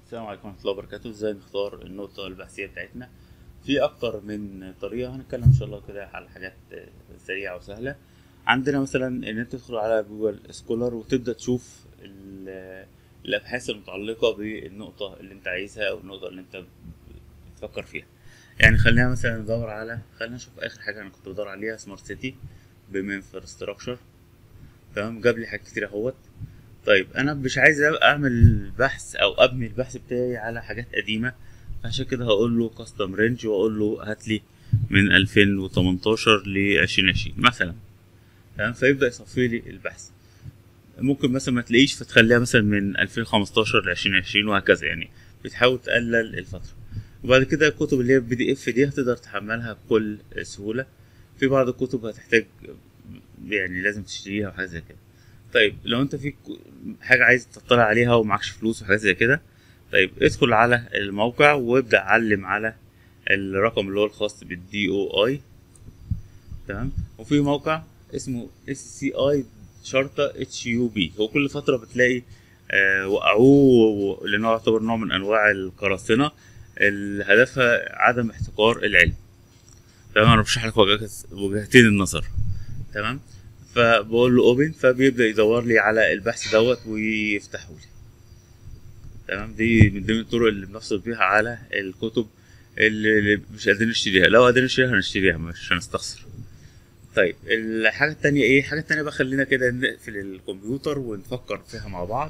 السلام عليكم ورحمة الله وبركاته ازاي نختار النقطة البحثية بتاعتنا في أكتر من طريقة هنتكلم إن شاء الله كده على حاجات سريعة وسهلة عندنا مثلا إن أنت تدخل على جوجل سكولر وتبدأ تشوف ال- الأبحاث المتعلقة بالنقطة اللي أنت عايزها أو النقطة اللي أنت بتفكر فيها يعني خلينا مثلا ندور على خلينا نشوف آخر حاجة أنا كنت بدور عليها سمارت سيتي بما انفراستراكشر تمام جاب لي حاجات كتير اهوت طيب انا مش عايز اعمل بحث او ابني البحث بتاعي على حاجات قديمه عشان كده هقول له كاستم رينج واقول له هات لي من 2018 ل 2020 مثلا تمام فيبدا يصفي لي البحث ممكن مثلا ما تلاقيش فتخليها مثلا من 2015 ل 2020 وهكذا يعني بتحاول تقلل الفتره وبعد كده الكتب اللي هي بي دي اف دي هتقدر تحملها بكل سهوله في بعض الكتب هتحتاج يعني لازم تشتريها وحاجه زي كده طيب لو انت في حاجه عايز تطلع عليها ومعكش فلوس وحاجات زي كده طيب ادخل على الموقع وابدا علم على الرقم اللي هو الخاص بالدي او اي تمام وفي موقع اسمه اس سي اي شرطه اتش يو بي هو كل فتره بتلاقي آه وقعوه لانه يعتبر نوع من انواع القراصنه اللي هدفها عدم احتكار العلم تمام انا بشرح لك وجهتين النظر تمام فبقول له اوبن فبيبدا يدور لي على البحث دوت ويفتحه لي تمام دي من ضمن الطرق اللي بنحصل بيها على الكتب اللي اللي مش قادرين نشتريها لو قادرين نشتريها هنشتريها مش هنستخسر طيب الحاجة التانية ايه الحاجة التانية بقى خلينا كده نقفل الكمبيوتر ونفكر فيها مع بعض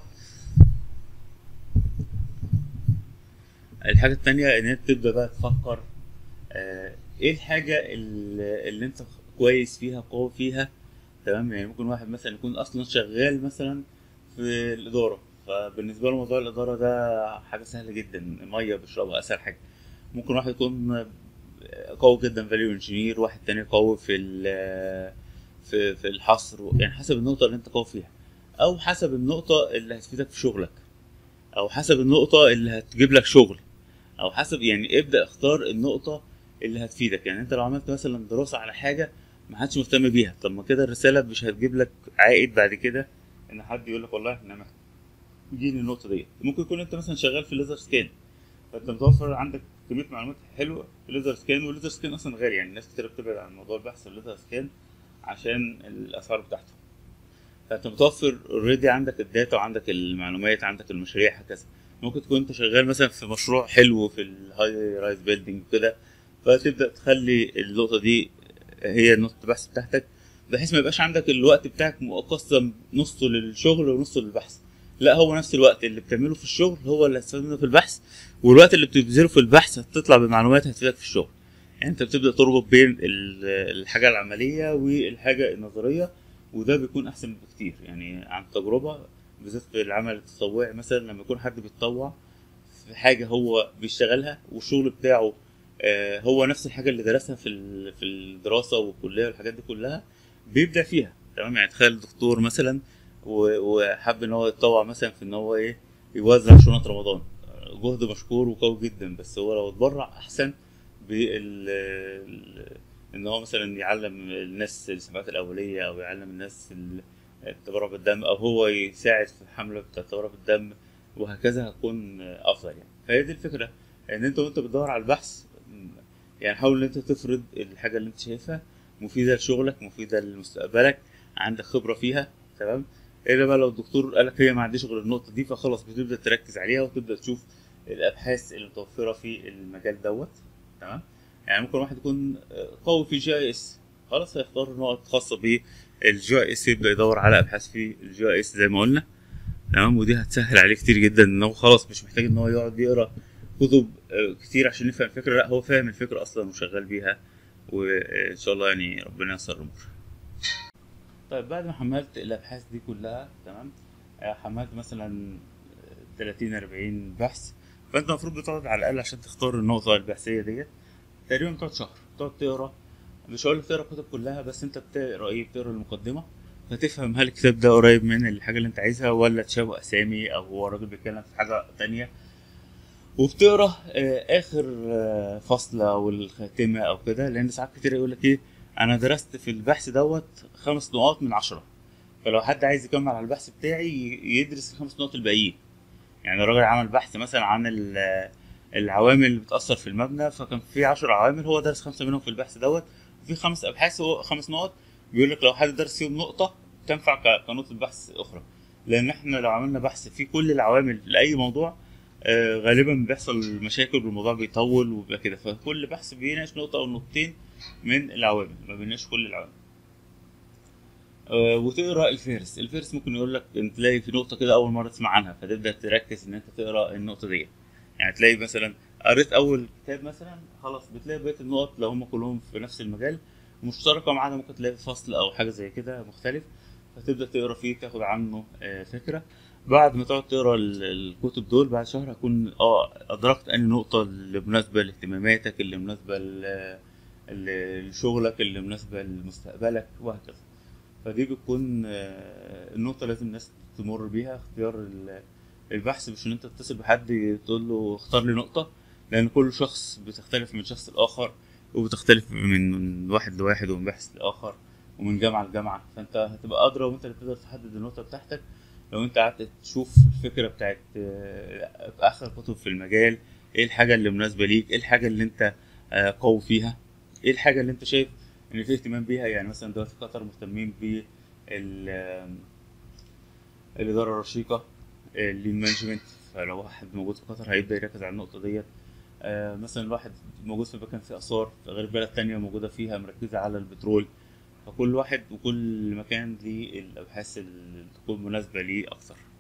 الحاجة التانية ان انت تبدأ بقى تفكر آه ايه الحاجة اللي, اللي انت كويس فيها قوي فيها تمام يعني ممكن واحد مثلا يكون اصلا شغال مثلا في الاداره فبالنسبه له موضوع الاداره ده حاجه سهله جدا ميه بيشربها اسهل حاجه ممكن واحد يكون قوي جدا فاليو انجينير واحد تاني قوي في في في الحصر يعني حسب النقطه اللي انت قوي فيها او حسب النقطه اللي هتفيدك في شغلك او حسب النقطه اللي هتجيب لك شغل او حسب يعني ابدا اختار النقطه اللي هتفيدك يعني انت لو عملت مثلا دراسه على حاجه ما حدش مهتم بيها طب ما كده الرساله مش هتجيب لك عائد بعد كده ان حد يقول لك والله احنا محتاجين النقطه ديت ممكن يكون انت مثلا شغال في ليزر سكان فانت متوفر عندك كميه معلومات حلوه في ليزر سكان والليزر سكان اصلا غالي يعني الناس كتير بتبعد عن موضوع البحث في الليزر سكان عشان الاسعار بتاعته فانت متوفر اوريدي عندك الداتا وعندك المعلومات عندك المشاريع هكذا ممكن تكون انت شغال مثلا في مشروع حلو في الهاي رايز بيلدينج كده فتبدا تخلي النقطه دي هي نقطة البحث بتاعتك بحيث ما يبقاش عندك الوقت بتاعك مقسم نصه للشغل ونصه للبحث لا هو نفس الوقت اللي بتعمله في الشغل هو اللي هتستخدمه في البحث والوقت اللي بتبذله في البحث هتطلع بمعلومات هتفيدك في الشغل يعني انت بتبدا تربط بين الحاجه العمليه والحاجه النظريه وده بيكون احسن بكتير يعني عن تجربه بالذات في العمل التطوعي مثلا لما يكون حد بيتطوع في حاجه هو بيشتغلها والشغل بتاعه هو نفس الحاجه اللي درسها في في الدراسه والكليه والحاجات دي كلها بيبدا فيها تمام يعني تخيل دكتور مثلا وحب ان هو يتطوع مثلا في ان هو ايه يوزع شنط رمضان جهد مشكور وقوي جدا بس هو لو اتبرع احسن بال ان هو مثلا يعلم الناس السباقات الاوليه او يعلم الناس التبرع بالدم او هو يساعد في الحمله بتاعت التبرع بالدم وهكذا هتكون افضل يعني فهي دي الفكره ان انت وانت بتدور على البحث يعني حاول ان انت تفرض الحاجه اللي انت شايفها مفيده لشغلك مفيده لمستقبلك عندك خبره فيها تمام الا بقى لو الدكتور قالك هي ما عنديش غير النقطه دي فخلاص بتبدا تركز عليها وتبدا تشوف الابحاث المتوفره في المجال دوت تمام يعني ممكن واحد يكون قوي في جي اي اس خلاص هيختار نقط خاصه بالجي اي اس يبدا يدور على ابحاث في الجي اي اس زي ما قلنا تمام ودي هتسهل عليه كتير جدا ان هو خلاص مش محتاج ان هو يقعد يقرا كتب كتير عشان يفهم الفكره لا هو فاهم الفكره اصلا وشغال بيها وان شاء الله يعني ربنا ييسر الامور طيب بعد ما حملت الابحاث دي كلها تمام حملت مثلا 30 40 بحث فانت المفروض بتقعد على الاقل عشان تختار النقطه البحثيه ديت تقريبا بتقعد شهر تقعد تقرا مش هقول لك تقرا الكتب كلها بس انت بتقرا ايه بتقرا المقدمه فتفهم هل الكتاب ده قريب من الحاجه اللي انت عايزها ولا تشابه اسامي او هو راجل بيتكلم في حاجه تانية وبتقرا اخر فصل او الخاتمه او كده لان ساعات كتير يقول لك ايه انا درست في البحث دوت خمس نقاط من عشرة فلو حد عايز يكمل على البحث بتاعي يدرس الخمس نقط الباقيين يعني الراجل عمل بحث مثلا عن ال- العوامل اللي بتأثر في المبنى فكان في عشر عوامل هو درس خمسة منهم في البحث دوت وفي خمس أبحاث هو خمس نقط بيقول لك لو حد درس فيهم نقطة تنفع ك- كنقطة بحث أخرى لأن احنا لو عملنا بحث في كل العوامل لأي موضوع آه، غالبا بيحصل مشاكل والموضوع بيطول وبيبقى كده فكل بحث بيناقش نقطة أو نقطتين من العوامل ما بيناقش كل العوامل آه، وتقرا الفهرس الفهرس ممكن يقول لك ان تلاقي في نقطه كده اول مره تسمع عنها فتبدا تركز ان انت تقرا النقطه دي يعني تلاقي مثلا قريت اول كتاب مثلا خلاص بتلاقي بقيه النقط لو هم كلهم في نفس المجال مشتركه ما عدا ممكن تلاقي فصل او حاجه زي كده مختلف فتبدا تقرا فيه تاخد عنه آه، فكره بعد ما تقعد تقرا ال- الكتب دول بعد شهر هكون اه ادركت انهي نقطه اللي مناسبه لاهتماماتك اللي مناسبه ل- ل- لشغلك اللي مناسبه لمستقبلك وهكذا فدي بتكون آه، النقطة لازم الناس تمر بيها اختيار ال- البحث مش ان انت تتصل بحد تقول له اختار لي نقطة لان كل شخص بتختلف من شخص لآخر وبتختلف من واحد لواحد ومن بحث لآخر ومن جامعة لجامعة فانت هتبقى أدرى وانت اللي تقدر تحدد النقطة بتاعتك لو انت قعدت تشوف الفكرة بتاعت آه، آخر كتب في المجال ايه الحاجة اللي مناسبة ليك ايه الحاجة اللي انت آه، قوي فيها ايه الحاجة اللي انت شايف ان في اهتمام بيها يعني مثلا دلوقتي في قطر مهتمين ب الإدارة الرشيقة اللين مانجمنت فلو واحد موجود في قطر هيبدأ يركز على النقطة ديت آه، مثلا واحد موجود في مكان فيه آثار غير بلد تانية موجودة فيها مركزة على البترول فكل واحد وكل مكان ليه الأبحاث اللي تكون مناسبة ليه أكتر